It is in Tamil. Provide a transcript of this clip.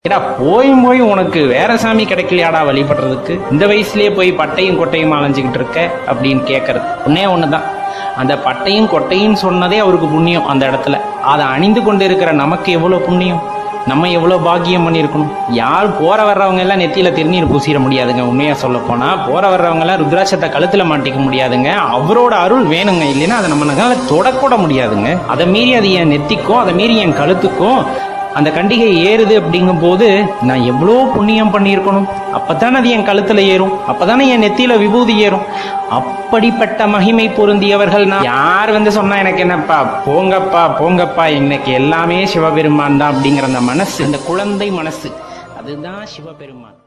ஏடா போயும் போய் உனக்கு வேற சாமி கிடைக்கலையாடா வழிபடுறதுக்கு இந்த வயசுலயே போய் பட்டையும் கொட்டையும் அலைஞ்சுக்கிட்டு இருக்க அப்படின்னு கேட்கறது ஒன்னே ஒண்ணுதான் அந்த பட்டையும் கொட்டையும் சொன்னதே அவருக்கு புண்ணியம் அந்த இடத்துல அதை அணிந்து கொண்டு இருக்கிற நமக்கு எவ்வளவு புண்ணியம் நம்ம எவ்வளவு பாக்கியம் பண்ணியிருக்கணும் யார் போற வர்றவங்க எல்லாம் நெத்தியில திருநீர் பூசிட முடியாதுங்க உண்மையா சொல்ல போனா போற வர்றவங்க எல்லாம் ருத்ராட்சத்தை கழுத்துல மாட்டிக்க முடியாதுங்க அவரோட அருள் வேணுங்க இல்லைன்னா அதை நம்ம தொடக்கூட முடியாதுங்க அதை மீறி அது என் நெத்திக்கும் அதை மீறி என் கழுத்துக்கும் அந்த கண்டிகை ஏறுது அப்படிங்கும் போது நான் எவ்வளோ புண்ணியம் பண்ணியிருக்கணும் அப்பதானே அது என் கழுத்துல ஏறும் அப்பதானே என் நெத்தியில விபூதி ஏறும் அப்படிப்பட்ட மகிமை பொருந்தியவர்கள் நான் யார் வந்து சொன்னா எனக்கு என்னப்பா போங்கப்பா போங்கப்பா இன்னைக்கு எல்லாமே சிவபெருமான் தான் அப்படிங்கிற அந்த மனசு அந்த குழந்தை மனசு அதுதான் சிவபெருமான்